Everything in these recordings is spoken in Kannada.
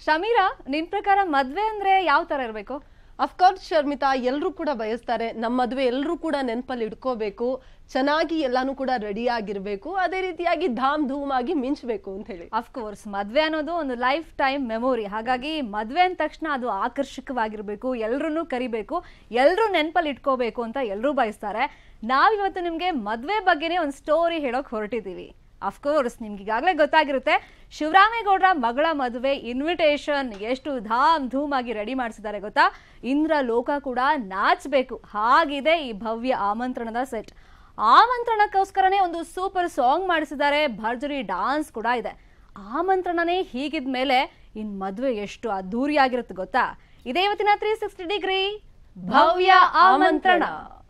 ಶಮೀರಾ ನಿನ್ ಪ್ರಕಾರ ಮದ್ವೆ ಅಂದ್ರೆ ಯಾವ ತರ ಇರ್ಬೇಕು ಅಫ್ಕೋರ್ಸ್ ಶರ್ಮಿತಾ ಎಲ್ಲರೂ ಕೂಡ ಬಯಸ್ತಾರೆ ನಮ್ಮ ಮದುವೆ ಎಲ್ಲರೂ ಕೂಡ ನೆನಪಲ್ಲಿ ಇಟ್ಕೋಬೇಕು ಚೆನ್ನಾಗಿ ಎಲ್ಲಾನು ಕೂಡ ರೆಡಿ ಆಗಿರ್ಬೇಕು ಅದೇ ರೀತಿಯಾಗಿ ಧಾಮ್ ಧೂಮ್ ಆಗಿ ಮಿಂಚಬೇಕು ಅಂತ ಹೇಳಿ ಅಫ್ಕೋರ್ಸ್ ಮದ್ವೆ ಅನ್ನೋದು ಒಂದು ಲೈಫ್ ಟೈಮ್ ಮೆಮೊರಿ ಹಾಗಾಗಿ ಮದ್ವೆ ಅಂದ ತಕ್ಷಣ ಅದು ಆಕರ್ಷಕವಾಗಿರ್ಬೇಕು ಎಲ್ರನ್ನೂ ಕರಿಬೇಕು ಎಲ್ಲರೂ ನೆನಪಲ್ಲಿ ಇಟ್ಕೋಬೇಕು ಅಂತ ಎಲ್ಲರೂ ಬಯಸ್ತಾರೆ ನಾವಿವತ್ತು ನಿಮ್ಗೆ ಮದ್ವೆ ಬಗ್ಗೆನೇ ಒಂದು ಸ್ಟೋರಿ ಹೇಳೋಕ್ ಹೊರಟಿದ್ದೀವಿ ಅಫ್ಕೋರ್ಸ್ ನಿಮ್ಗೆ ಈಗಾಗಲೇ ಗೊತ್ತಾಗಿರುತ್ತೆ ಶಿವರಾಮೇಗೌಡರ ಮಗಳ ಮದುವೆ ಇನ್ವಿಟೇಷನ್ ಎಷ್ಟು ಧಾಮ್ ಧೂಮ್ ಆಗಿ ರೆಡಿ ಮಾಡಿಸಿದ್ದಾರೆ ಗೊತ್ತಾ ಇಂದ್ರ ಲೋಕ ಕೂಡ ನಾಚಬೇಕು ಹಾಗಿದೆ ಈ ಭವ್ಯ ಆಮಂತ್ರಣದ ಸೆಟ್ ಆಮಂತ್ರಣಕ್ಕೋಸ್ಕರನೇ ಒಂದು ಸೂಪರ್ ಸಾಂಗ್ ಮಾಡಿಸಿದ್ದಾರೆ ಭರ್ಜರಿ ಡಾನ್ಸ್ ಕೂಡ ಇದೆ ಆಮಂತ್ರಣನೇ ಹೀಗಿದ್ಮೇಲೆ ಇನ್ ಮದುವೆ ಎಷ್ಟು ಅದ್ದೂರಿಯಾಗಿರುತ್ತೆ ಗೊತ್ತಾ ಇದೇ ಇವತ್ತಿನ ತ್ರೀ ಸಿಕ್ಸ್ಟಿ ಡಿಗ್ರಿ ಭವ್ಯ ಆಮಂತ್ರಣ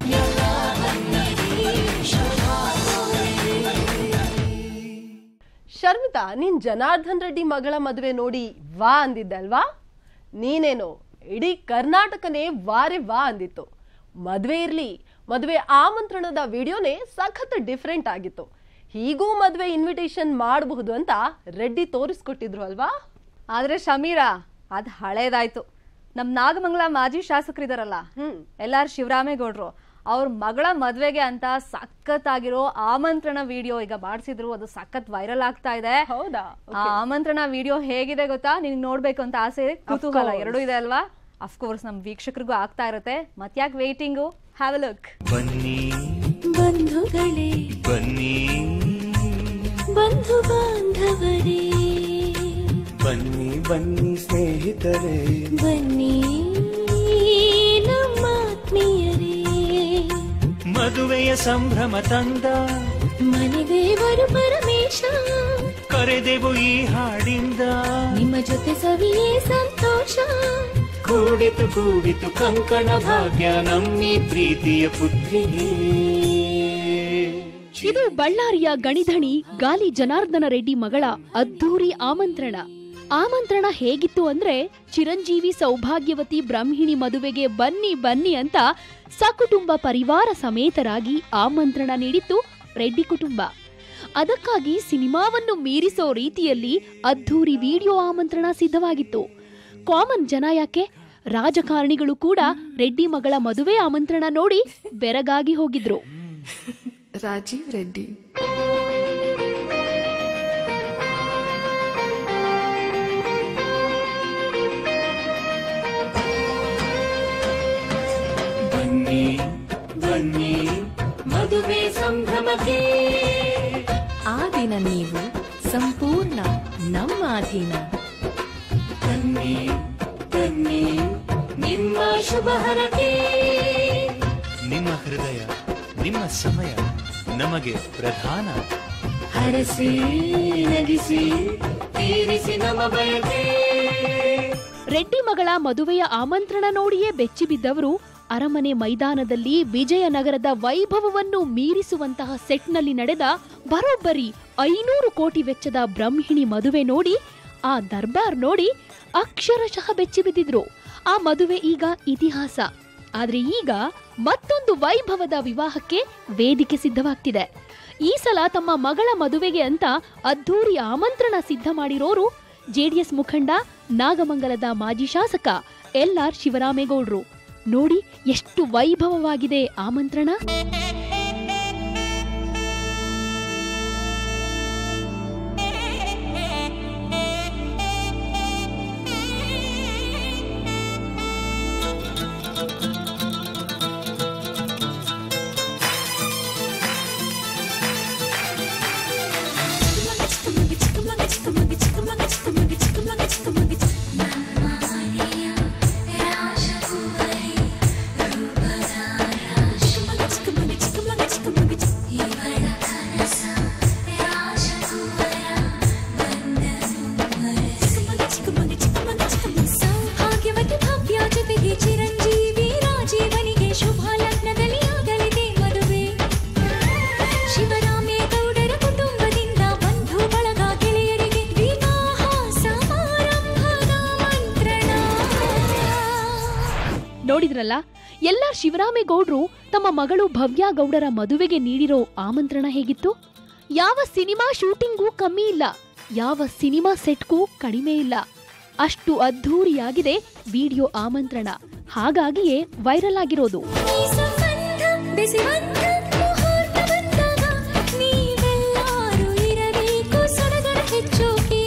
ಶರ್ಮಿತಾ ನೀನ್ ಜನಾರ್ದನ್ ರೆಡ್ಡಿ ಮಗಳ ಮದುವೆ ನೋಡಿ ವಾ ಅಂದಿದ್ದಲ್ವಾ ನೀನೇನೋ ಇಡೀ ಕರ್ನಾಟಕನೇ ವಾರೆ ವಾ ಅಂದಿತ್ತು ಮದುವೆ ಇರ್ಲಿ ಮದುವೆ ಆಮಂತ್ರಣದ ವಿಡಿಯೋನೇ ಸಖತ್ ಡಿಫ್ರೆಂಟ್ ಆಗಿತ್ತು ಹೀಗೂ ಮದುವೆ ಇನ್ವಿಟೇಷನ್ ಮಾಡಬಹುದು ಅಂತ ರೆಡ್ಡಿ ತೋರಿಸ್ಕೊಟ್ಟಿದ್ರು ಅಲ್ವಾ ಆದ್ರೆ ಶಮೀರಾ ಅದ್ ಹಳೇದಾಯ್ತು ನಮ್ ನಾಗಮಂಗಲ ಮಾಜಿ ಶಾಸಕರಿದಾರಲ್ಲ ಹ್ಮ್ ಎಲ್ಲಾರ್ ಶಿವರಾಮೇಗೌಡ್ರು ಅವ್ರ ಮಗಳ ಮದ್ವೆಗೆ ಅಂತ ಸಖತ್ತಾಗಿರೋ ಆಮಂತ್ರಣ ವಿಡಿಯೋ ಈಗ ಮಾಡಿಸಿದ್ರು ಅದು ಸಖತ್ ವೈರಲ್ ಆಗ್ತಾ ಇದೆ ಹೌದಾ ಆ ಆಮಂತ್ರಣ ವಿಡಿಯೋ ಹೇಗಿದೆ ಗೊತ್ತಾ ನಿನ್ ನೋಡ್ಬೇಕು ಅಂತ ಆಸೆ ಇದೆ ಕುತೂಹಲ course. ಎರಡೂ ಇದೆ ಅಲ್ವಾ ಅಫ್ಕೋರ್ಸ್ ನಮ್ ವೀಕ್ಷಕರಿಗೂ ಆಗ್ತಾ ಇರುತ್ತೆ ಮತ್ಯಾಕ್ ವೇಟಿಂಗು ಹ್ಯಾವ್ ಅ ಲುಕ್ ಬನ್ನಿ ಬಂಧುಗಳೇ ಬನ್ನಿ ಬಂಧು ಬಾಂಧವರೇ ಬನ್ನಿ ಬನ್ನಿ ಸ್ನೇಹಿತರೆ ಬನ್ನಿ ನಮ್ಮ ಆತ್ಮೀಯರೇ ಮದುವೆಯ ಸಂಭ್ರಮ ತಂದ ಮನೆದೇವರು ಪರಮೇಶ ಕರೆದೆವು ಈ ಹಾಡಿಂದ ನಿಮ್ಮ ಜೊತೆ ಸವಿಯೇ ಸಂತೋಷ ಕೂಡಿತು ಕೂಡಿತು ಕಂಕಣ ಭಾಗ್ಯ ನಮ್ಮಿ ಪ್ರೀತಿಯ ಪುತ್ರಿಗೆ ಇದು ಬಳ್ಳಾರಿಯ ಗಣಿಧಣಿ ಗಾಲಿ ಜನಾರ್ದನ ರೆಡ್ಡಿ ಮಗಳ ಅದ್ಧೂರಿ ಆಮಂತ್ರಣ ಆಮಂತ್ರಣ ಹೇಗಿತ್ತು ಅಂದ್ರೆ ಚಿರಂಜೀವಿ ಸೌಭಾಗ್ಯವತಿ ಬ್ರಹ್ಮಿಣಿ ಮದುವೆಗೆ ಬನ್ನಿ ಬನ್ನಿ ಅಂತ ಸಕುಟುಂಬ ಪರಿವಾರ ಸಮೇತರಾಗಿ ಆಮಂತ್ರಣ ನೀಡಿತ್ತು ರೆಡ್ಡಿ ಕುಟುಂಬ ಅದಕ್ಕಾಗಿ ಸಿನಿಮಾವನ್ನು ಮೀರಿಸೋ ರೀತಿಯಲ್ಲಿ ಅದ್ಧೂರಿ ವಿಡಿಯೋ ಆಮಂತ್ರಣ ಸಿದ್ಧವಾಗಿತ್ತು ಕಾಮನ್ ಜನ ಯಾಕೆ ರಾಜಕಾರಣಿಗಳು ಕೂಡ ರೆಡ್ಡಿ ಮಗಳ ಮದುವೆ ಆಮಂತ್ರಣ ನೋಡಿ ಬೆರಗಾಗಿ ಹೋಗಿದ್ರು ರಾಜೀವ್ ರೆಡ್ಡಿ ಬನ್ನಿ ಬನ್ನಿ ಮದುವೆ ಸಂಭ್ರಮಕ್ಕೆ ಆ ದಿನ ನೀವು ಸಂಪೂರ್ಣ ನಮ್ಮ ಅಧೀನ ಬನ್ನಿ ಬನ್ನಿ ನಿಮ್ಮ ಶುಭ ಹರಕೆ ನಿಮ್ಮ ಹೃದಯ ನಿಮ್ಮ ಸಮಯ ನಮಗೆ ಪ್ರಧಾನ ಹರಸಿ ನಗಿಸಿ ತೀರಿಸಿ ನಮ್ಮ ಬಯಕೆ ರೆಡ್ಡಿ ಮಗಳ ಮದುವೆಯ ಆಮಂತ್ರಣ ನೋಡಿಯೇ ಬೆಚ್ಚಿಬಿದ್ದವರು ಅರಮನೆ ಮೈದಾನದಲ್ಲಿ ವಿಜಯನಗರದ ವೈಭವವನ್ನು ಮೀರಿಸುವಂತಹ ಸೆಟ್ನಲ್ಲಿ ನಡೆದ ಬರೋಬ್ಬರಿ ಐನೂರು ಕೋಟಿ ವೆಚ್ಚದ ಬ್ರಹ್ಮಿಣಿ ಮದುವೆ ನೋಡಿ ಆ ದರ್ಬಾರ್ ನೋಡಿ ಅಕ್ಷರಶಃ ಬೆಚ್ಚಿಬಿದ್ದಿದ್ರು ಆ ಮದುವೆ ಈಗ ಇತಿಹಾಸ ಆದ್ರೆ ಈಗ ಮತ್ತೊಂದು ವೈಭವದ ವಿವಾಹಕ್ಕೆ ವೇದಿಕೆ ಸಿದ್ಧವಾಗ್ತಿದೆ ಈ ಸಲ ತಮ್ಮ ಮಗಳ ಮದುವೆಗೆ ಅಂತ ಅದ್ಧೂರಿ ಆಮಂತ್ರಣ ಸಿದ್ಧ ಮಾಡಿರೋರು ಜೆಡಿಎಸ್ ಮುಖಂಡ ನಾಗಮಂಗಲದ ಮಾಜಿ ಶಾಸಕ ಎಲ್ ಆರ್ ಶಿವರಾಮೇಗೌಡ್ರು ನೋಡಿ ಎಷ್ಟು ವೈಭವವಾಗಿದೆ ಆಮಂತ್ರಣ ಸೌಭಾಗ್ಯವತಿ ಭವ್ಯ ಜೊತೆಗೆ ಚಿರಂಜೀವಿ ರಾಜೀವನಿಗೆ ಶುಭ ಲಗ್ನದಲ್ಲಿ ಆಗಲಿದೆ ಮದುವೆ ಶಿವರಾಮೇಗೌಡರ ಕುಟುಂಬದಿಂದ ಬಂಧು ಬಳಗ ಗೆಳೆಯರಿಗೆ ವಿವಾಹ ಸಮಾರಂಭದ ಮಂತ್ರಣ ನೋಡಿದ್ರಲ್ಲ ಎಲ್ಲ ಶಿವರಾಮೇಗೌಡ್ರು ತಮ್ಮ ಮಗಳು ಭವ್ಯ ಗೌಡರ ಮದುವೆಗೆ ನೀಡಿರೋ ಆಮಂತ್ರಣ ಹೇಗಿತ್ತು ಯಾವ ಸಿನಿಮಾ ಶೂಟಿಂಗೂ ಕಮ್ಮಿ ಇಲ್ಲ ಯಾವ ಸಿನಿಮಾ ಸೆಟ್ಗೂ ಕಡಿಮೆ ಇಲ್ಲ ಅಷ್ಟು ಅದ್ಧೂರಿಯಾಗಿದೆ ವಿಡಿಯೋ ಆಮಂತ್ರಣ ಹಾಗಾಗಿಯೇ ವೈರಲ್ ಆಗಿರೋದು ಈ ಸಂಬಂಧ ಬೆಸೆವಂತ ಮುಹೂರ್ತ ಬಂದಾಗ ನೀವೆಲ್ಲರೂ ಇರಬೇಕು ಸಡಗರ ಹೆಚ್ಚೋಕೆ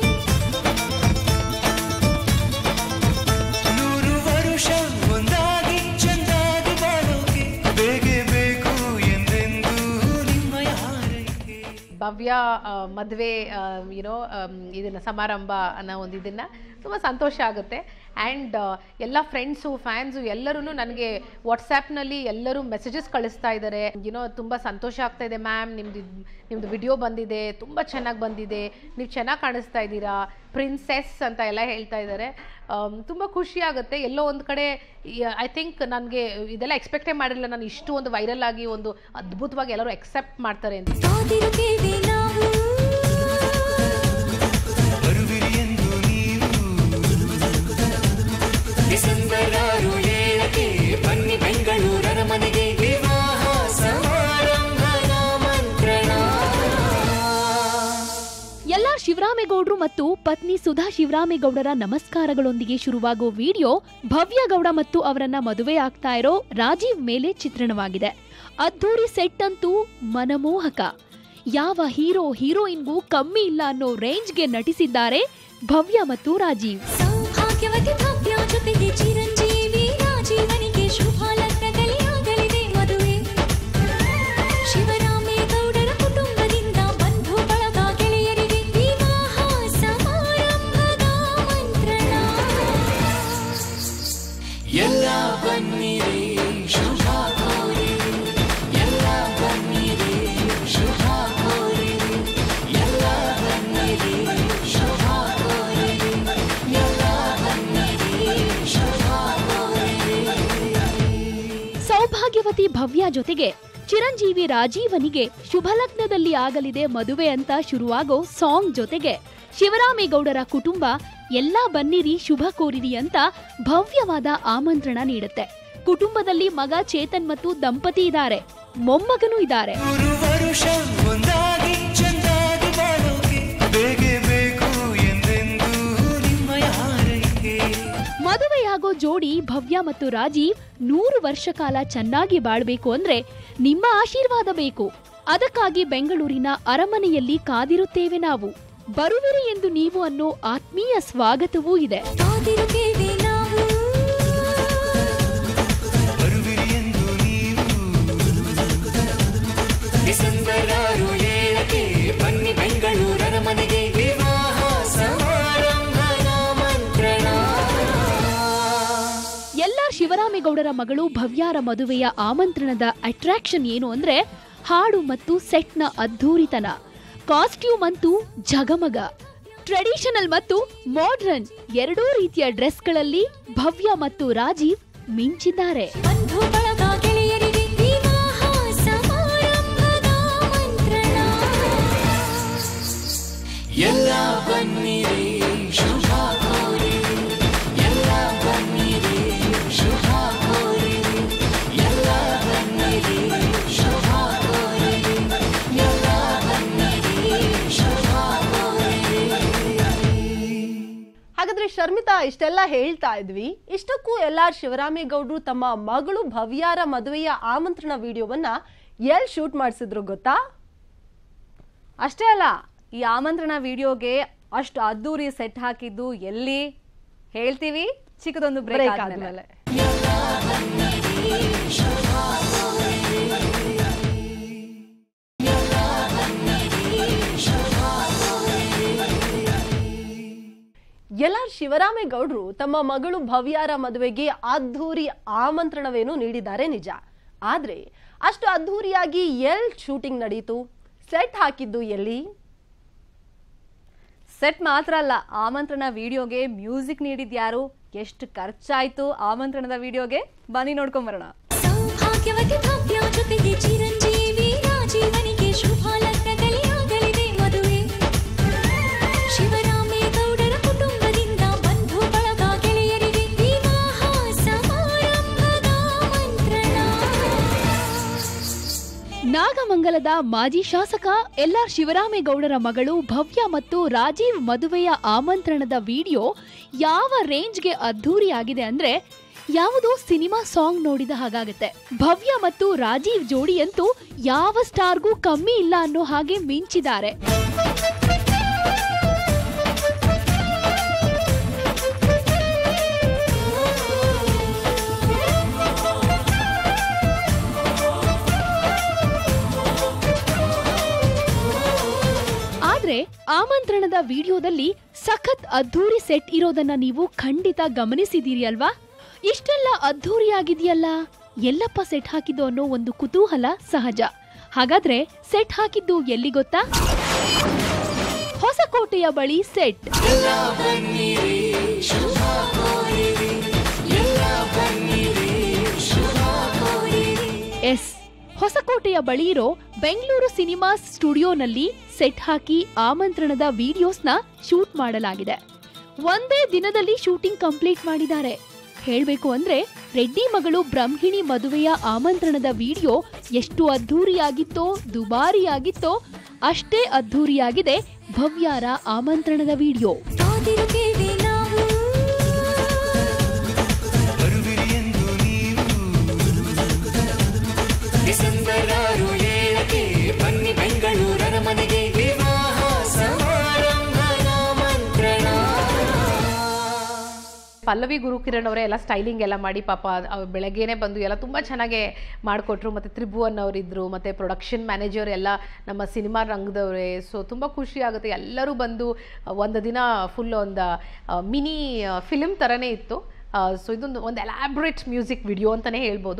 ನೂರು ವರುಷ ಒಂದಾಗಿ ಚಂದಾಗಿ ಬಾಳೋಕೆ ಬೇಗೆ ಬೇಕು ಎಂದೆಂದೂ ನಿಮ್ಮಯ ಹಾರೈಕೆ ಭವ್ಯ ಆ, ಮದುವೆ ಯುನೋ ಇದನ್ನ ಸಮಾರಂಭ ಅನ್ನೋ ಒಂದು ಇದನ್ನ ತುಂಬ ಸಂತೋಷ ಆಗುತ್ತೆ ಆ್ಯಂಡ್ ಎಲ್ಲ ಫ್ರೆಂಡ್ಸು ಫ್ಯಾನ್ಸು ಎಲ್ಲರೂ ನನಗೆ ವಾಟ್ಸ್ಯಾಪ್ನಲ್ಲಿ ಎಲ್ಲರೂ ಮೆಸೇಜಸ್ ಕಳಿಸ್ತಾ ಇದ್ದಾರೆ ಯುನೋ ತುಂಬ ಸಂತೋಷ ಆಗ್ತಾ ಇದೆ ಮ್ಯಾಮ್ ನಿಮ್ದು ನಿಮ್ಮದು ವಿಡಿಯೋ ಬಂದಿದೆ ತುಂಬ ಚೆನ್ನಾಗಿ ಬಂದಿದೆ ನೀವು ಚೆನ್ನಾಗಿ ಕಾಣಿಸ್ತಾ ಇದ್ದೀರಾ ಪ್ರಿನ್ಸೆಸ್ ಅಂತ ಎಲ್ಲ ಹೇಳ್ತಾ ಇದ್ದಾರೆ ತುಂಬ ಖುಷಿ ಆಗುತ್ತೆ ಎಲ್ಲೋ ಒಂದು ಕಡೆ ಐ ಥಿಂಕ್ ನನಗೆ ಇದೆಲ್ಲ ಎಕ್ಸ್ಪೆಕ್ಟೇ ಮಾಡಿರಲಿಲ್ಲ ನಾನು ಇಷ್ಟು ಒಂದು ವೈರಲ್ ಆಗಿ ಒಂದು ಅದ್ಭುತವಾಗಿ ಎಲ್ಲರೂ ಎಕ್ಸೆಪ್ಟ್ ಮಾಡ್ತಾರೆ ಅಂತ ಕಾದಿರುತ್ತೇವೆ ನಾವು ಬರುವಿರಿ ಎಂದು ನೀವು ಡಿಸೆಂಬರ್ ಆರು ಏಳಕ್ಕೆ ಬನ್ನಿ ಬೆಂಗಳೂರರ ಮನೆಗೆ ವಿವಾಹ ಸಮಾರಂಭದ ಮಂತ್ರಣ ಎಲ್ಲಾ ಶಿವರಾಮೇಗೌಡರು ಮತ್ತು ಪತ್ನಿ ಸುಧಾ ಶಿವರಾಮೇಗೌಡರ ನಮಸ್ಕಾರಗಳೊಂದಿಗೆ ಶುರುವಾಗೋ ವಿಡಿಯೋ ಭವ್ಯ ಗೌಡ ಮತ್ತು ಅವರನ್ನ ಮದುವೆ ಆಗ್ತಾ ಇರೋ ರಾಜೀವ್ ಮೇಲೆ ಚಿತ್ರಣವಾಗಿದೆ ಅದ್ಧೂರಿ ಸೆಟ್ ಅಂತೂ ಮನಮೋಹಕ ಯಾವ ಹೀರೋ ಹೀರೋಯಿನ್ಗೂ ಕಮ್ಮಿ ಇಲ್ಲ ಅನ್ನೋ ರೇಂಜ್ಗೆ ನಟಿಸಿದ್ದಾರೆ ಭವ್ಯ ಮತ್ತು ರಾಜೀವ್ ಸೌಭಾಗ್ಯವತಿ ಭವ್ಯ ಜೊತೆಗೆ ಚಿರಂಜೀವಿ ರಾಜೀವನಿಗೆ ಶುಭ ಲಗ್ನದಲ್ಲಿ ಆಗಲಿದೆ ಮದುವೆ ಶಿವರಾಮೇಗೌಡರ ಕುಟುಂಬದಿಂದ ಬಂಧು ಬಳಗ ಗೆಳೆಯರಿಗೆ ವಿವಾಹ ಸಮಾರಂಭದ ಮಂತ್ರಣ ಎಲ್ಲ ಬನ್ನಿರಿ ಶುಭ ಕೋರಿರಿ ಎಲ್ಲ ಬನ್ನಿರಿ ಶುಭ ಕೋರಿರಿ ಎಲ್ಲ ಬನ್ನಿರಿ ಶುಭ ಕೋರಿರಿ ಎಲ್ಲ ಬನ್ನಿರಿ ಶುಭ ಸೌಭಾಗ್ಯವತಿ ಭವ್ಯ ಜೊತೆಗೆ ಚಿರಂಜೀವಿ ರಾಜೀವನಿಗೆ ಶುಭಲಗ್ನದಲ್ಲಿ ಆಗಲಿದೆ ಮದುವೆ ಅಂತ ಶುರುವಾಗೋ ಸಾಂಗ್ ಜೊತೆಗೆ ಶಿವರಾಮೇಗೌಡರ ಕುಟುಂಬ ಎಲ್ಲಾ ಬನ್ನಿರಿ ಶುಭ ಕೋರಿರಿ ಅಂತ ಭವ್ಯವಾದ ಆಮಂತ್ರಣ ನೀಡುತ್ತೆ ಕುಟುಂಬದಲ್ಲಿ ಮಗ ಚೇತನ್ ಮತ್ತು ದಂಪತಿ ಇದ್ದಾರೆ ಮೊಮ್ಮಗನೂ ಇದ್ದಾರೆ ನೂರು ವರುಷ ಒಂದಾಗಿ ಚಂದಾಗಿ ಬಾಳೋಕೆ ಬೇಗೆ ಬೇಕು ಎಂದೆಂದೂ ನಿಮ್ಮಯ ಹಾರೈಕೆ ಮದುವೆಯಾಗೋ ಜೋಡಿ ಭವ್ಯ ಮತ್ತು ರಾಜೀವ್ ನೂರು ವರ್ಷ ಕಾಲ ಚೆನ್ನಾಗಿ ಬಾಳ್ಬೇಕು ಅಂದ್ರೆ ನಿಮ್ಮ ಆಶೀರ್ವಾದ ಬೇಕು ಅದಕ್ಕಾಗಿ ಬೆಂಗಳೂರಿನ ಅರಮನೆಯಲ್ಲಿ ಕಾದಿರುತ್ತೇವೆ ನಾವು ಬರುವಿರಿ ಎಂದು ನೀವು ಅನ್ನೋ ಆತ್ಮೀಯ ಸ್ವಾಗತವೂ ಇದೆ ಕಾದಿರುತ್ತೇವೆ ನಾವು ಬರುವಿರಿ ಎಂದು ನೀವು ಡಿಸೆಂಬರ್ ಆರು ಏಳಕ್ಕೆ ಬನ್ನಿ ಬೆಂಗಳೂರರ ಮನೆಗೆ ವಿವಾಹ ಸಮಾರಂಭದ ಮಂತ್ರಣ ಎಲ್ಲ ಶಿವರಾಮೇಗೌಡರ ಮಗಳು ಭವ್ಯಾರ ಮದುವೆಯ ಆಮಂತ್ರಣದ ಅಟ್ರಾಕ್ಷನ್ ಏನು ಅಂದ್ರೆ ಹಾಡು ಮತ್ತು ಸೆಟ್ನ ಅದ್ಧೂರಿತನ ಕಾಸ್ಟ್ಯೂಮ್ ಅಂತೂ ಜಗಮಗ ಟ್ರೆಡಿಷನಲ್ ಮತ್ತು ಮಾಡ್ರನ್ ಎರಡೂ ರೀತಿಯ ಡ್ರೆಸ್ಗಳಲ್ಲಿ ಭವ್ಯ ಮತ್ತು ರಾಜೀವ್ ಮಿಂಚಿದ್ದಾರೆ ಬಂಧು ಬಳಗ ಗೆಳೆಯರಿಗೆ ವಿವಾಹ ಸಮಾರಂಭದ ಮಂತ್ರಣ ಎಲ್ಲ ಬನ್ನಿರಿ ಶುಭ ಕೋರಿರಿ ಎಲ್ಲ ಬನ್ನಿರಿ ಶುಭ ಕೋರಿರಿ ಎಲ್ಲ ಬನ್ನಿರಿ ಶುಭ ಕೋರಿರಿ ಎಲ್ಲ ಬನ್ನಿರಿ ಶುಭ ಹಾಗಾದ್ರೆ ಶರ್ಮಿತಾ ಇಷ್ಟೆಲ್ಲ ಹೇಳ್ತಾ ಇದ್ವಿ ಇಷ್ಟಕ್ಕೂ ಎಲ್ಲಾರ್ ಶಿವರಾಮೇಗೌಡರು ತಮ್ಮ ಮಗಳು ಭವ್ಯಾರ ಮದುವೆಯ ಆಮಂತ್ರಣ ವಿಡಿಯೋವನ್ನ ಎಲ್ ಶೂಟ್ ಮಾಡಿಸಿದ್ರು ಗೊತ್ತಾ ಅಷ್ಟೇ ಅಲ್ಲ ಈ ಆಮಂತ್ರಣ ವಿಡಿಯೋಗೆ ಅಷ್ಟು ಅದ್ದೂರಿ ಸೆಟ್ ಹಾಕಿದ್ದು ಎಲ್ಲಿ ಹೇಳ್ತೀವಿ ಚಿಕ್ಕದೊಂದು ಬ್ರೇಕ್ ಬ್ರೇಕ್ ಆದ್ಮೇಲೆ ಆದ್ಮೇಲೆ ಎಲ್ಲಾರ್ ಶಿವರಾಮೇಗೌಡರು ತಮ್ಮ ಮಗಳು ಭವ್ಯಾರ ಮದುವೆಗೆ ಅದ್ಧೂರಿ ಆಮಂತ್ರಣವೇನು ನೀಡಿದ್ದಾರೆ ನಿಜ ಆದ್ರೆ ಅಷ್ಟು ಅದ್ಧೂರಿಯಾಗಿ ಎಲ್ ಶೂಟಿಂಗ್ ನಡೀತು ಸೆಟ್ ಹಾಕಿದ್ದು ಎಲ್ಲಿ ಸೆಟ್ ಮಾತ್ರ ಅಲ್ಲ ಆಮಂತ್ರಣ ವಿಡಿಯೋಗೆ ಮ್ಯೂಸಿಕ್ ನೀಡಿದ್ಯಾರು ಎಷ್ಟು ಖರ್ಚಾಯ್ತು ಆಮಂತ್ರಣದ ವಿಡಿಯೋಗೆ ಬನ್ನಿ ನೋಡ್ಕೊಂಬರೋಣ ಸೌಭಾಗ್ಯವತಿ ಭವ್ಯ ಜೊತೆಗೆ ಚಿರಂಜೀವಿ ರಾಜೀವನಿಗೆ ಶುಭ ಲಗ್ನದಲ್ಲಿ ಆಗಲಿದೆ ಮದುವೆ ಶಿವರಾಮೇಗೌಡರ ಕುಟುಂಬದಿಂದ ಬಂಧು ಬಳಗ ಗೆಳೆಯರಿಗೆ ವಿವಾಹ ಸಮಾರಂಭದ ಮಂತ್ರಣ ನಾಗಮಂಗಲದ ಮಾಜಿ ಶಾಸಕ ಎಲ್ಆರ್ ಶಿವರಾಮೇಗೌಡರ ಮಗಳು ಭವ್ಯ ಮತ್ತು ರಾಜೀವ್ ಮದುವೆಯ ಆಮಂತ್ರಣದ ವಿಡಿಯೋ ಯಾವ ರೇಂಜ್ಗೆ ಅದ್ಧೂರಿಯಾಗಿದೆ ಅಂದ್ರೆ ಯಾವುದೋ ಸಿನಿಮಾ ಸಾಂಗ್ ನೋಡಿದ ಹಾಗಾಗತ್ತೆ ಭವ್ಯ ಮತ್ತು ರಾಜೀವ್ ಜೋಡಿಯಂತೂ ಯಾವ ಸ್ಟಾರ್ಗೂ ಕಮ್ಮಿ ಇಲ್ಲ ಅನ್ನೋ ಹಾಗೆ ಮಿಂಚಿದ್ದಾರೆ ಆದ್ರೆ ಆಮಂತ್ರಣದ ವಿಡಿಯೋದಲ್ಲಿ ಸಖತ್ ಅದ್ಧೂರಿ ಸೆಟ್ ಇರೋದನ್ನ ನೀವು ಖಂಡಿತ ಗಮನಿಸಿದೀರಿ ಅಲ್ವಾ ಇಷ್ಟೆಲ್ಲ ಅದ್ಧೂರಿಯಾಗಿದೆಯಲ್ಲ ಎಲ್ಲಪ್ಪ ಸೆಟ್ ಹಾಕಿದ್ದು ಅನ್ನೋ ಒಂದು ಕುತೂಹಲ ಸಹಜ ಹಾಗಾದ್ರೆ ಸೆಟ್ ಹಾಕಿದ್ದು ಎಲ್ಲಿ ಗೊತ್ತಾ ಹೊಸಕೋಟೆಯ ಬಳಿ ಸೆಟ್ ಎಲ್ಲ ಬನ್ನಿರಿ ಶುಭ ಕೋರಿರಿ ಎಲ್ಲ ಬನ್ನಿರಿ ಶುಭ ಕೋರಿರಿ ಎಸ್ ಹೊಸಕೋಟೆಯ ಬಳಿ ಇರೋ ಬೆಂಗಳೂರು ಸಿನಿಮಾಸ್ ಸ್ಟುಡಿಯೋನಲ್ಲಿ ಸೆಟ್ ಹಾಕಿ ಆಮಂತ್ರಣದ ವಿಡಿಯೋಸ್ನ ಶೂಟ್ ಮಾಡಲಾಗಿದೆ ಒಂದೇ ದಿನದಲ್ಲಿ ಶೂಟಿಂಗ್ ಕಂಪ್ಲೀಟ್ ಮಾಡಿದ್ದಾರೆ ಹೇಳ್ಬೇಕು ಅಂದ್ರೆ ರೆಡ್ಡಿ ಮಗಳು ಬ್ರಹ್ಮಿಣಿ ಮದುವೆಯ ಆಮಂತ್ರಣದ ವಿಡಿಯೋ ಎಷ್ಟು ಅದ್ಧೂರಿಯಾಗಿತ್ತೋ ದುಬಾರಿಯಾಗಿತ್ತೋ ಅಷ್ಟೇ ಅದ್ಧೂರಿಯಾಗಿದೆ ಭವ್ಯಾರ ಆಮಂತ್ರಣದ ವಿಡಿಯೋ ಕಾದಿರುತ್ತೇವೆ ನಾವು ಬರುವಿರಿ ಎಂದು ನೀವು ಡಿಸೆಂಬರ್ ಆರು ಏಳಕ್ಕೆ ಬನ್ನಿ ಬೆಂಗಳೂರರ ಮನೆಗೆ ವಿವಾಹ ಸಮಾರಂಭದ ಮಂತ್ರಣ ಪಲ್ಲವಿ ಗುರುಕಿರಣ್ ಅವರೇ ಎಲ್ಲ ಸ್ಟೈಲಿಂಗ್ ಎಲ್ಲ ಮಾಡಿ ಪಾಪ ಅವ್ರು ಬೆಳಗ್ಗೆನೆ ಬಂದು ಎಲ್ಲ ತುಂಬ ಚೆನ್ನಾಗೆ ಮಾಡಿಕೊಟ್ರು ಮತ್ತು ತ್ರಿಭುವನ್ ಅವರಿದ್ದರು ಮತ್ತು ಪ್ರೊಡಕ್ಷನ್ ಮ್ಯಾನೇಜರ್ ಎಲ್ಲ ನಮ್ಮ ಸಿನಿಮಾ ರಂಗದವರೇ ಸೊ ತುಂಬ ಖುಷಿ ಆಗುತ್ತೆ ಎಲ್ಲರೂ ಬಂದು ಒಂದು ದಿನ ಫುಲ್ ಒಂದು ಮಿನಿ ಫಿಲ್ಮ್ ಥರನೇ ಇತ್ತು ಸೊ ಇದೊಂದು ಒಂದು ಎಲಾಬ್ರೇಟ್ ಮ್ಯೂಸಿಕ್ ವಿಡಿಯೋ ಅಂತಲೇ ಹೇಳ್ಬೋದು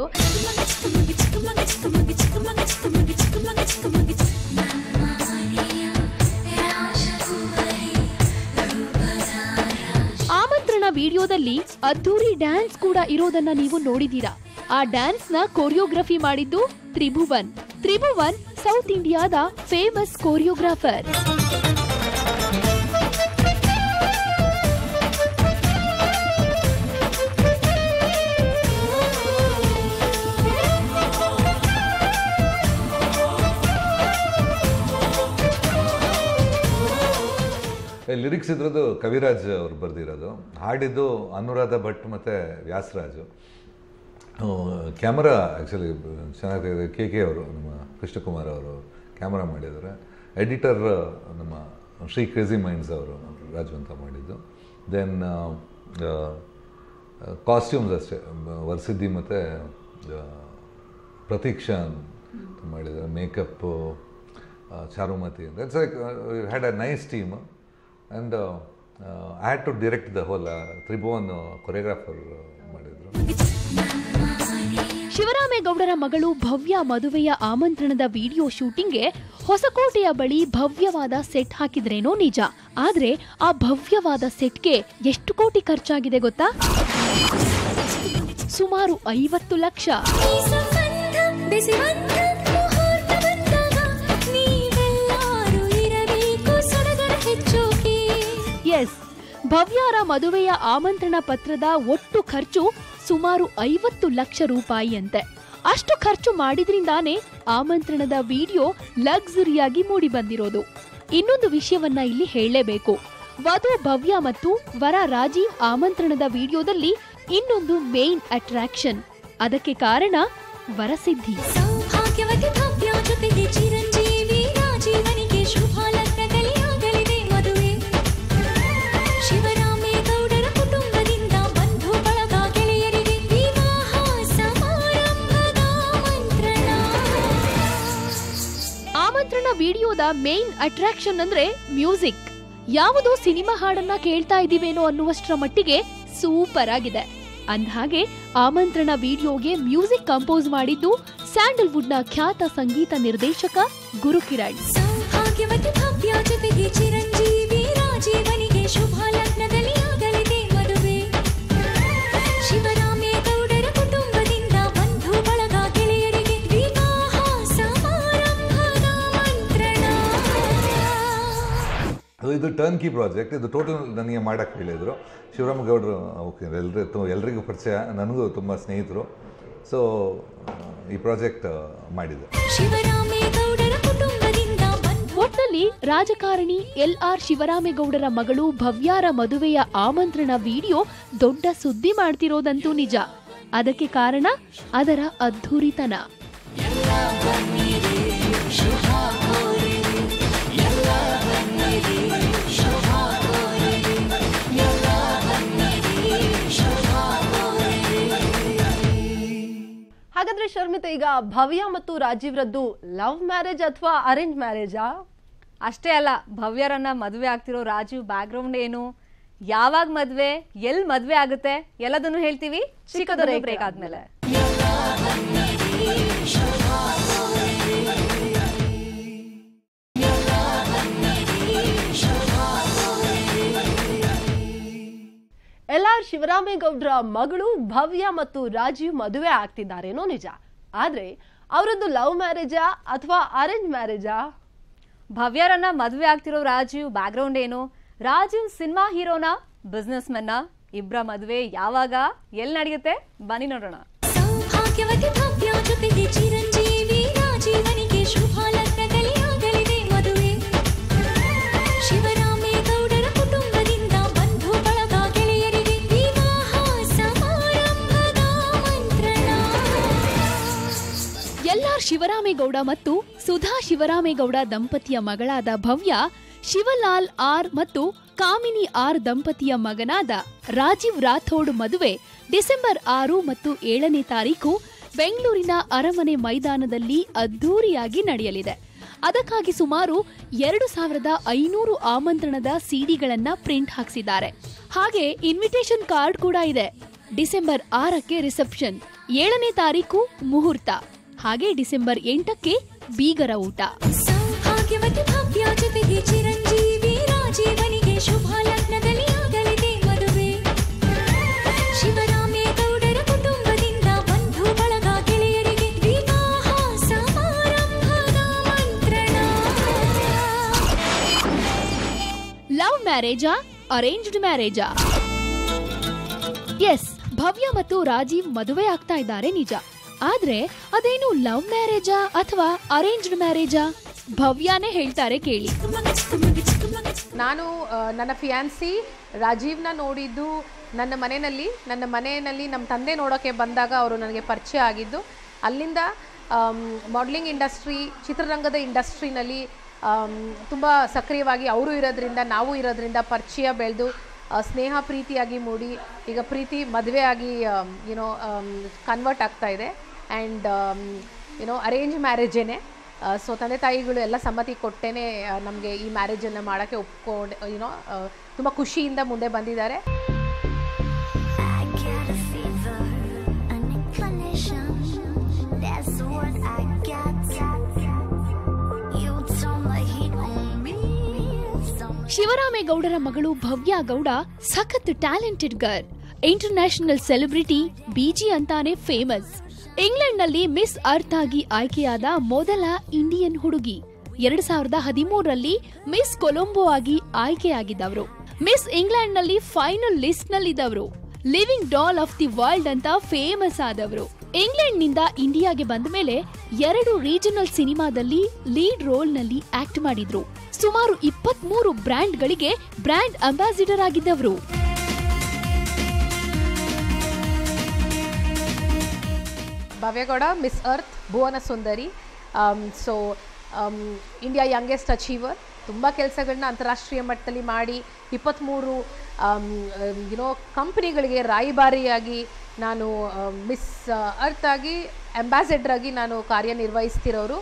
ಆಮಂತ್ರಣ ವಿಡಿಯೋದಲ್ಲಿ ಅದ್ದೂರಿ ಡ್ಯಾನ್ಸ್ ಕೂಡ ಇರೋದನ್ನ ನೀವು ನೋಡಿದೀರಾ ಆ ಡ್ಯಾನ್ಸ್ ನ ಕೊರಿಯೋಗ್ರಫಿ ಮಾಡಿದ್ದು ತ್ರಿಭುವನ್ ತ್ರಿಭುವನ್ ಸೌತ್ ಇಂಡಿಯಾದ ಫೇಮಸ್ ಕೊರಿಯೋಗ್ರಾಫರ್ ಲಿರಿಕ್ಸ್ ಇದ್ರದ್ದು ಕವಿರಾಜ್ ಅವ್ರು ಬರೆದಿರೋದು ಹಾಡಿದ್ದು ಅನುರಾಧ ಭಟ್ ಮತ್ತು ವ್ಯಾಸರಾಜು ಕ್ಯಾಮರಾ ಆ್ಯಕ್ಚುಲಿ ಚೆನ್ನಾಗಿದೆ ಕೆ ಕೆ ಅವರು ನಮ್ಮ ಕೃಷ್ಣಕುಮಾರ್ ಅವರು ಕ್ಯಾಮ್ರಾ ಮಾಡಿದ್ದಾರೆ ಎಡಿಟರ್ ನಮ್ಮ ಶ್ರೀ ಕ್ರೇಜಿ ಮೈಂಡ್ಸ್ ಅವರು ರಾಜು ಅಂತ ಮಾಡಿದ್ದು ದೆನ್ ಕಾಸ್ಟ್ಯೂಮ್ಸ್ ಅಷ್ಟೇ ಬ- ವರಸಿದ್ದಿ ಮತ್ತು ಪ್ರತೀಕ್ಷಾ ಅಂತ ಮಾಡಿದ್ದಾರೆ ಮೇಕಪ್ಪು ಚಾರುಮತಿ ಅಂತ it's like had a nice team and I had to direct the whole Tribhuvan choreographer ಮಾಡಿದರು ಶಿವರಾಮೇಗೌಡರ ಮಗಳು ಭವ್ಯ ಮದುವೆಯ ಆಮಂತ್ರಣದ ವಿಡಿಯೋ ಶೂಟಿಂಗ್ಗೆ ಹೊಸಕೋಟೆಯ ಬಳಿ ಭವ್ಯವಾದ ಸೆಟ್ ಹಾಕಿದ್ರೇನೋ ನಿಜ ಆದ್ರೆ ಆ ಭವ್ಯವಾದ ಸೆಟ್ಗೆ ಎಷ್ಟು ಕೋಟಿ ಖರ್ಚಾಗಿದೆ ಗೊತ್ತಾ ಸುಮಾರು ಐವತ್ತು ಲಕ್ಷ ಈ ಸಂಬಂಧ ಬೆಸೆಯುವಂಥ ಮುಹೂರ್ತ ಬಂದಾಗ ನೀವೆಲ್ಲರೂ ಇರಬೇಕು ಸಡಗರ ಹೆಚ್ಚೋಕೆ ಎಸ್ ಭವ್ಯಾರ ಮದುವೆಯ ಆಮಂತ್ರಣ ಪತ್ರದ ಒಟ್ಟು ಖರ್ಚು ಸುಮಾರು ಐವತ್ತು ಲಕ್ಷ ರೂಪಾಯಿ ಅಂತೆ ಅಷ್ಟು ಖರ್ಚು ಮಾಡಿದ್ರಿಂದಾನೇ ಆಮಂತ್ರಣದ ವಿಡಿಯೋ ಲಕ್ಸುರಿಯಾಗಿ ಮೂಡಿ ಬಂದಿರೋದು ಇನ್ನೊಂದು ವಿಷಯವನ್ನ ಇಲ್ಲಿ ಹೇಳಲೇಬೇಕು ವಧು ಭವ್ಯ ಮತ್ತು ವರ ರಾಜೀವ್ ಆಮಂತ್ರಣದ ವಿಡಿಯೋದಲ್ಲಿ ಇನ್ನೊಂದು ಮೇನ್ ಅಟ್ರಾಕ್ಷನ್ ಅದಕ್ಕೆ ಕಾರಣ ವರಸಿದ್ಧಿ ಸೌಭಾಗ್ಯವತಿ ಭವ್ಯ ಜೊತೆಗೆ ಚಿರಂಜೀವಿ ರಾಜೀವನಿಗೆ ಶುಭ ಲಗ್ನದಲ್ಲಿ ಆಗಲಿದೆ ಮದುವೆ ಶಿವರಾಮೇಗೌಡರ ಕುಟುಂಬದಿಂದ ಬಂಧು ಬಳಗ ಗೆಳೆಯರಿಗೆ ವಿವಾಹ ಸಮಾರಂಭದ ಮಂತ್ರಣ ಆಮಂತ್ರಣ ವಿಡಿಯೋದ ಮೇನ್ ಅಟ್ರಾಕ್ಷನ್ ಅಂದ್ರೆ ಮ್ಯೂಸಿಕ್ ಯಾವುದೋ ಸಿನಿಮಾ ಹಾಡನ್ನ ಕೇಳ್ತಾ ಇದೀವೇನೋ ಅನ್ನುವಷ್ಟರ ಮಟ್ಟಿಗೆ ಸೂಪರ್ ಆಗಿದೆ ಅಂದ್ಹಾಗೆ ಆಮಂತ್ರಣ ವಿಡಿಯೋಗೆ ಮ್ಯೂಸಿಕ್ ಕಂಪೋಸ್ ಮಾಡಿದ್ದು ಸ್ಯಾಂಡಲ್ವುಡ್ನ ಖ್ಯಾತ ಸಂಗೀತ ನಿರ್ದೇಶಕ ಗುರುಕಿರಣ್ ಸೌಭಾಗ್ಯವತಿ ಭವ್ಯ ಜೊತೆಗೆ ಚಿರಂಜೀವಿ ರಾಜೀವನಿಗೆ ಶುಭ ಲಗ್ನದಲ್ಲಿ ಆಗಲಿದೆ ಮದುವೆ ಶಿವರಾಮೇಗೌಡರ ಕುಟುಂಬದಿಂದ ಬಂಧು ಬಳಗ ಗೆಳೆಯರಿಗೆ ವಿವಾಹ ಸಮಾರಂಭದ ಮಂತ್ರಣ ಅದು ಇದು ಟರ್ನ್ ಕಿ ಪ್ರಾಜೆಕ್ಟ್ ಇದು ಟೋಟಲ್ ನನಗೆ ಮಾಡೋಕ್ಕೆ ಹೇಳಿದರು ಶಿವರಾಮಗೌಡರು ಓಕೆ ಎಲ್ಲರೂ ತು ಎಲ್ರಿಗೂ ಪರಿಚಯ ನನಗೂ ತುಂಬ ಸ್ನೇಹಿತರು ಸೊ ಈ ಪ್ರಾಜೆಕ್ಟ್ ಮಾಡಿದೆ ಶಿವರಾಮೇಗೌಡರ ಕುಟುಂಬದಿಂದ ಬಂಧು ಒಟ್ನಲ್ಲಿ ರಾಜಕಾರಣಿ ಎಲ್ ಆರ್ ಶಿವರಾಮೇಗೌಡರ ಮಗಳು ಭವ್ಯಾರ ಮದುವೆಯ ಆಮಂತ್ರಣ ವಿಡಿಯೋ ದೊಡ್ಡ ಸುದ್ದಿ ಮಾಡ್ತಿರೋದಂತೂ ನಿಜ ಅದಕ್ಕೆ ಕಾರಣ ಅದರ ಅದ್ಧೂರಿತನ ಹಾಗಾದ್ರೆ ಶರ್ಮಿತ ಈಗ ಭವ್ಯ ಮತ್ತು ರಾಜೀವ್ರದ್ದು ಲವ್ ಮ್ಯಾರೇಜ್ ಅಥವಾ ಅರೇಂಜ್ ಮ್ಯಾರೇಜಾ ಅಷ್ಟೇ ಅಲ್ಲ ಭವ್ಯರನ್ನ ಮದುವೆ ಆಗ್ತಿರೋ ರಾಜೀವ್ ಬ್ಯಾಕ್ಗ್ರೌಂಡ್ ಏನು ಯಾವಾಗ ಮದ್ವೆ ಎಲ್ ಮದ್ವೆ ಆಗುತ್ತೆ ಎಲ್ಲದನ್ನು ಹೇಳ್ತೀವಿ ಚಿಕ್ಕದೊಂದು ಬ್ರೇಕ್ ಆದ್ಮೇಲೆ ಎಲ್ ಆರ್ ಶಿವರಾಮೇಗೌಡರ ಮಗಳು ಭವ್ಯ ಮತ್ತು ರಾಜೀವ್ ಮದುವೆ ಆಗ್ತಿದ್ದಾರೇನೋ ನಿಜ ಆದ್ರೆ ಅವರದ್ದು ಲವ್ ಮ್ಯಾರೇಜಾ ಅಥವಾ ಅರೇಂಜ್ ಮ್ಯಾರೇಜಾ ಭವ್ಯರನ್ನ ಮದುವೆ ಆಗ್ತಿರೋ ರಾಜೀವ್ ಬ್ಯಾಕ್ಗ್ರೌಂಡ್ ಏನು ರಾಜೀವ್ ಸಿನಿಮಾ ಹೀರೋನ ಬಿಸ್ನೆಸ್ ಮೆನ್ನ ಇಬ್ರ ಮದುವೆ ಯಾವಾಗ ಎಲ್ಲಿ ನಡೆಯುತ್ತೆ ಬನ್ನಿ ನೋಡೋಣ ಸೌಭಾಗ್ಯವತಿ ಭವ್ಯ ಜೊತೆಗೆ ಚಿರಂಜೀವಿ ರಾಜೀವನಿಗೆ ಶುಭ ಲಗ್ನದಲ್ಲಿ ಆಗಲಿದೆ ಮದುವೆ ಶಿವರಾಮೇಗೌಡರ ಕುಟುಂಬದಿಂದ ಬಂಧು ಬಳಗ ಗೆಳೆಯರಿಗೆ ವಿವಾಹ ಸಮಾರಂಭದ ಮಂತ್ರಣ ಎಲ್ಆರ್ ಶಿವರಾಮೇಗೌಡ ಮತ್ತು ಸುಧಾ ಶಿವರಾಮೇಗೌಡ ದಂಪತಿಯ ಮಗಳಾದ ಭವ್ಯ ಶಿವಲಾಲ್ ಆರ್ ಮತ್ತು ಕಾಮಿನಿ ಆರ್ ದಂಪತಿಯ ಮಗನಾದ ರಾಜೀವ್ ರಾಥೋಡ್ ಮದುವೆ ಡಿಸೆಂಬರ್ ಆರು ಮತ್ತು ಏಳನೇ ತಾರೀಕು ಬೆಂಗಳೂರಿನ ಅರಮನೆ ಮೈದಾನದಲ್ಲಿ ಅದ್ಧೂರಿಯಾಗಿ ನಡೆಯಲಿದೆ ಅದಕ್ಕಾಗಿ ಸುಮಾರು ಎರಡು ಸಾವಿರದ ಐನೂರು ಆಮಂತ್ರಣದ ಸಿಡಿಗಳನ್ನ ಪ್ರಿಂಟ್ ಹಾಕ್ಸಿದ್ದಾರೆ ಹಾಗೆ ಇನ್ವಿಟೇಷನ್ ಕಾರ್ಡ್ ಕೂಡ ಇದೆ ಡಿಸೆಂಬರ್ ಆರಕ್ಕೆ ರಿಸೆಪ್ಷನ್ ಏಳನೇ ತಾರೀಕು ಮುಹೂರ್ತ ಹಾಗೆ ಡಿಸೆಂಬರ್ ಎಂಟಕ್ಕೆ ಬೀಗರ ಊಟ ಸೌಭಾಗ್ಯವತಿ ಭವ್ಯ ಜೊತೆಗೆ ಚಿರಂಜೀವಿ ರಾಜೀವನಿಗೆ ಶುಭ ಲಗ್ನದಲ್ಲಿ ಆಗಲಿದೆ ಮದುವೆ ಶಿವರಾಮೇಗೌಡರ ಕುಟುಂಬದಿಂದ ಬಂಧು ಬಳಗ ಗೆಳೆಯರಿಗೆ ವಿವಾಹ ಸಮಾರಂಭದ ಮಂತ್ರಣ ಲವ್ ಮ್ಯಾರೇಜಾ ಅರೇಂಜ್ಡ್ ಮ್ಯಾರೇಜಾ ಎಸ್ ಭವ್ಯ ಮತ್ತು ರಾಜೀವ್ ಮದುವೆ ಆಗ್ತಾ ಇದ್ದಾರೆ ನಿಜ ಆದ್ರೆ ಅದೇನು ಲವ್ ಮ್ಯಾರೇಜಾ ಅಥವಾ ಅರೇಂಜ್ಡ್ ಮ್ಯಾರೇಜಾ ಭವ್ಯಾನೇ ಹೇಳ್ತಾರೆ ಕೇಳಿ ನಾನು ಆ, ನನ್ನ ಫಿಯಾನ್ಸಿ ರಾಜೀವ್ನ ನೋಡಿದ್ದು ನನ್ನ ಮನೆಯಲ್ಲಿ ನನ್ನ ಮನೆಯಲ್ಲಿ ನಮ್ಮ ತಂದೆ ನೋಡೋಕ್ಕೆ ಬಂದಾಗ ಅವರು ನನಗೆ ಪರಿಚಯ ಆಗಿದ್ದು ಅಲ್ಲಿಂದ ಮಾಡಲಿಂಗ್ ಇಂಡಸ್ಟ್ರಿ ಚಿತ್ರರಂಗದ ಇಂಡಸ್ಟ್ರಿನಲ್ಲಿ ತುಂಬ ಸಕ್ರಿಯವಾಗಿ ಅವರು ಇರೋದ್ರಿಂದ ನಾವು ಇರೋದ್ರಿಂದ ಪರಿಚಯ ಬೆಳೆದು ಸ್ನೇಹ ಪ್ರೀತಿಯಾಗಿ ಮೂಡಿ ಈಗ ಪ್ರೀತಿ ಮದುವೆ ಆಗಿ ಯುನೋ ಕನ್ವರ್ಟ್ ಆಗ್ತಾ ಇದೆ ಆ್ಯಂಡ್ ಯುನೋ ಅರೇಂಜ್ ಮ್ಯಾರೇಜೇನೆ ಸೊ ತಂದೆ ತಾಯಿಗಳು ಎಲ್ಲ ಸಮ್ಮತಿ ಕೊಟ್ಟೇನೆ ನಮಗೆ ಈ ಮ್ಯಾರೇಜನ್ನು ಮಾಡೋಕ್ಕೆ ಒಪ್ಕೊಂಡು ಯುನೋ ತುಂಬ ಖುಷಿಯಿಂದ ಮುಂದೆ ಬಂದಿದ್ದಾರೆ I got a fever, an inclination. That's what I got. You turn the heat on me. Some ಶಿವರಾಮೇಗೌಡರ ಮಗಳು ಭವ್ಯ ಗೌಡ ಸಖತ್ talented girl international celebrity busy ಅಂತಾನೆ ಫೇಮಸ್ ಇಂಗ್ಲೆಂಡ್ನಲ್ಲಿ ಮಿಸ್ ಅರ್ತ್ ಆಗಿ ಆಯ್ಕೆಯಾದ ಮೊದಲ ಇಂಡಿಯನ್ ಹುಡುಗಿ ಎರಡ್ ಸಾವಿರದ ಹದಿಮೂರರಲ್ಲಿ ಮಿಸ್ ಕೊಲಂಬೋ ಆಗಿ ಆಯ್ಕೆಯಾಗಿದ್ದವರು ಮಿಸ್ ಇಂಗ್ಲೆಂಡ್ನಲ್ಲಿ ಫೈನಲ್ ಲಿಸ್ಟ್ ನಲ್ಲಿದ್ದವರು living doll of the world ಅಂತ ಫೇಮಸ್ ಆದವರು ಇಂಗ್ಲೆಂಡ್ನಿಂದ ಇಂಡಿಯಾಗೆ ಬಂದ ಮೇಲೆ ಎರಡು ರೀಜನಲ್ ಸಿನಿಮಾದಲ್ಲಿ ಲೀಡ್ ರೋಲ್ ನಲ್ಲಿ ಆಕ್ಟ್ ಮಾಡಿದ್ರು ಸುಮಾರು ಇಪ್ಪತ್ಮೂರು ಬ್ರ್ಯಾಂಡ್ಗಳಿಗೆ ಬ್ರ್ಯಾಂಡ್ ಅಂಬಾಸಿಡರ್ ಆಗಿದ್ದವರು ಭವ್ಯಗೌಡ ಮಿಸ್ ಅರ್ತ್ ಭುವನ ಸುಂದರಿ ಸೊ ಇಂಡಿಯಾ ಯಂಗೆಸ್ಟ್ ಅಚೀವರ್ ತುಂಬ ಕೆಲಸಗಳನ್ನ ಅಂತಾರಾಷ್ಟ್ರೀಯ ಮಟ್ಟದಲ್ಲಿ ಮಾಡಿ ಇಪ್ಪತ್ತ್ಮೂರು ಯುನೋ ಕಂಪ್ನಿಗಳಿಗೆ ರಾಯಭಾರಿಯಾಗಿ ನಾನು ಮಿಸ್ ಅರ್ತ್ ಆಗಿ ಅಂಬಾಸಿಡರ್ ಆಗಿ ನಾನು ಕಾರ್ಯನಿರ್ವಹಿಸ್ತಿರೋರು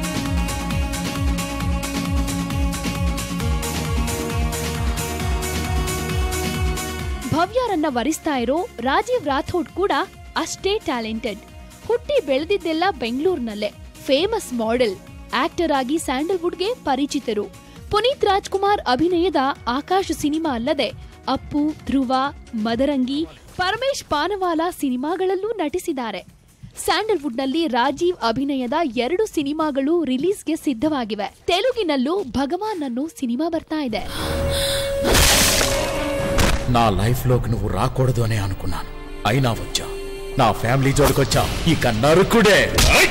ಭವ್ಯರನ್ನ ವರಿಸ್ತಾ ಇರೋ ರಾಜೀವ್ ರಾಥೋಡ್ ಕೂಡ ಅಷ್ಟೇ ಟ್ಯಾಲೆಂಟೆಡ್ ಹುಟ್ಟಿ ಬೆಳೆದಿದ್ದೆಲ್ಲ ಬೆಂಗಳೂರಿನಲ್ಲೇ ಫೇಮಸ್ ಮಾಡೆಲ್ ಆಕ್ಟರ್ ಆಗಿ ಸ್ಯಾಂಡಲ್ವುಡ್ಗೆ ಪರಿಚಿತರು ಪುನೀತ್ ರಾಜ್ಕುಮಾರ್ ಅಭಿನಯದ ಆಕಾಶ ಸಿನಿಮಾ ಅಲ್ಲದೆ ಅಪ್ಪು ಧ್ರುವ ಮದರಂಗಿ ಪರಮೇಶ್ ಪಾನವಾಲ ಸಿನಿಮಾಗಳಲ್ಲೂ ನಟಿಸಿದ್ದಾರೆ ಸ್ಯಾಂಡಲ್ವುಡ್ನಲ್ಲಿ ರಾಜೀವ್ ಅಭಿನಯದ ಎರಡು సినిమాಗಳು ರಿಲೀಸ್ಗೆ ಸಿದ್ಧವಾಗಿವೆ ತೆಲುಗಿನಲ್ಲೂ ಭಗವಾನ್ ಅನ್ನೋ ಸಿನಿಮಾ ಬರ್ತಾ ಇದೆ నా లైఫ్లోకి నువ్వు రాకూడదు అనే అనుకున్నాను అయినా వచ్చా నా ఫ్యామిలీ జోలికొచ్చా ఇక నరుకుడే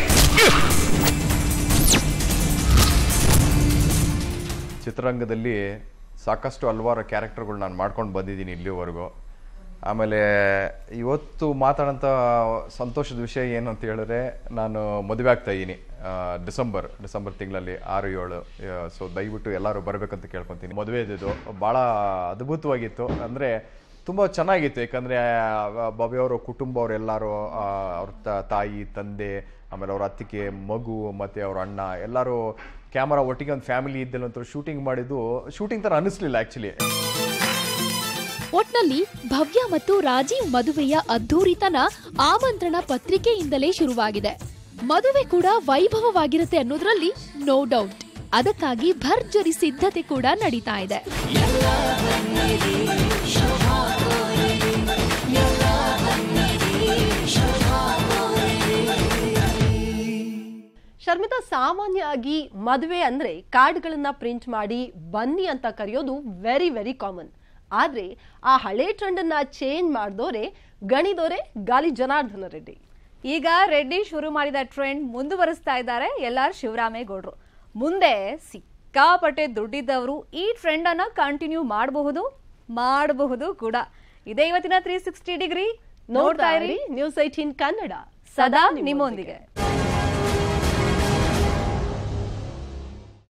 ಚಿತ್ರರಂಗದಲ್ಲಿ ಸಾಕಷ್ಟು ಹಲವಾರು ಕ್ಯಾರೆಕ್ಟರ್ಗಳು ನಾನು ಮಾಡ್ಕೊಂಡು ಬಂದಿದ್ದೀನಿ ಇಲ್ಲಿವರೆಗೂ ಆಮೇಲೆ ಇವತ್ತು ಮಾತಾಡೋಂಥ ಸಂತೋಷದ ವಿಷಯ ಏನು ಅಂತ ಹೇಳಿದ್ರೆ ನಾನು ಮದುವೆ ಆಗ್ತಾ ಇದ್ದೀನಿ ಡಿಸೆಂಬರ್ ಡಿಸೆಂಬರ್ ತಿಂಗಳಲ್ಲಿ ಆರು ಏಳು ಸೊ ದಯವಿಟ್ಟು ಎಲ್ಲರೂ ಬರಬೇಕಂತ ಕೇಳ್ಕೊತೀನಿ ಮದುವೆ ಇದ್ದಿದ್ದು ಭಾಳ ಅದ್ಭುತವಾಗಿತ್ತು ಅಂದರೆ ತುಂಬ ಚೆನ್ನಾಗಿತ್ತು ಯಾಕಂದರೆ ಬಾಬಿಯವರು ಕುಟುಂಬ ಅವ್ರು ಎಲ್ಲರೂ ಆ, ಅವ್ರ ತ- ತಾಯಿ ತಂದೆ ಆಮೇಲೆ ಅವ್ರ ಅತ್ತಿಗೆ ಮಗು ಮತ್ತು ಅವ್ರ ಅಣ್ಣ ಎಲ್ಲರೂ ಕ್ಯಾಮರಾ ಒಟ್ಟಿಗೆ ಒಂದು ಫ್ಯಾಮಿಲಿ ಇದ್ದಲ್ಲಿ ಶೂಟಿಂಗ್ ಮಾಡಿದ್ದು ಶೂಟಿಂಗ್ ಥರ ಅನಿಸ್ಲಿಲ್ಲ ಆ್ಯಕ್ಚುಲಿ ಒಟ್ನಲ್ಲಿ ಭವ್ಯ ಮತ್ತು ರಾಜೀವ್ ಮದುವೆಯ ಅದ್ಧೂರಿತನ ಆಮಂತ್ರಣ ಪತ್ರಿಕೆಯಿಂದಲೇ ಶುರುವಾಗಿದೆ ಮದುವೆ ಕೂಡ ವೈಭವವಾಗಿರುತ್ತೆ ಅನ್ನೋದ್ರಲ್ಲಿ ನೋ ಡೌಟ್ ಅದಕ್ಕಾಗಿ ಭರ್ಜರಿ ಸಿದ್ಧತೆ ಕೂಡ ನಡೀತಾ ಇದೆ ಶರ್ಮಿತಾ ಸಾಮಾನ್ಯವಾಗಿ ಮದುವೆ ಅಂದ್ರೆ ಕಾರ್ಡ್ಗಳನ್ನ ಪ್ರಿಂಟ್ ಮಾಡಿ ಬನ್ನಿ ಅಂತ ಕರೆಯೋದು ವೆರಿ ವೆರಿ ಕಾಮನ್ ಆದ್ರೆ ಆ ಹಳೆ ಟ್ರೆಂಡ್ ಅನ್ನ ಚೇಂಜ್ ಮಾಡಿದೋರೆ ಗಣಿದೋರೆ ಗಾಲಿ ಜನಾರ್ದನ ರೆಡ್ಡಿ ಈಗ ರೆಡ್ಡಿ ಶುರು ಮಾಡಿದ ಟ್ರೆಂಡ್ ಮುಂದುವರಿಸ್ತಾ ಇದ್ದಾರೆ ಎಲ್ ಆರ್ ಶಿವರಾಮೇಗೌಡರು ಮುಂದೆ ಸಿಕ್ಕಾಪಟ್ಟೆ ದುಡ್ಡಿದ್ದವರು ಈ ಟ್ರೆಂಡ್ ಅನ್ನ ಕಂಟಿನ್ಯೂ ಮಾಡಬಹುದು ಮಾಡಬಹುದು ಕೂಡ ಇದೇ ಇವತ್ತಿನ ತ್ರೀ ಸಿಕ್ಸ್ಟಿ ಡಿಗ್ರಿ ನೋಡ್ತಾ ಇರಿ ನ್ಯೂಸ್ ಏಟೀನ್ ಕನ್ನಡ ಸದಾ ನಿಮ್ಮೊಂದಿಗೆ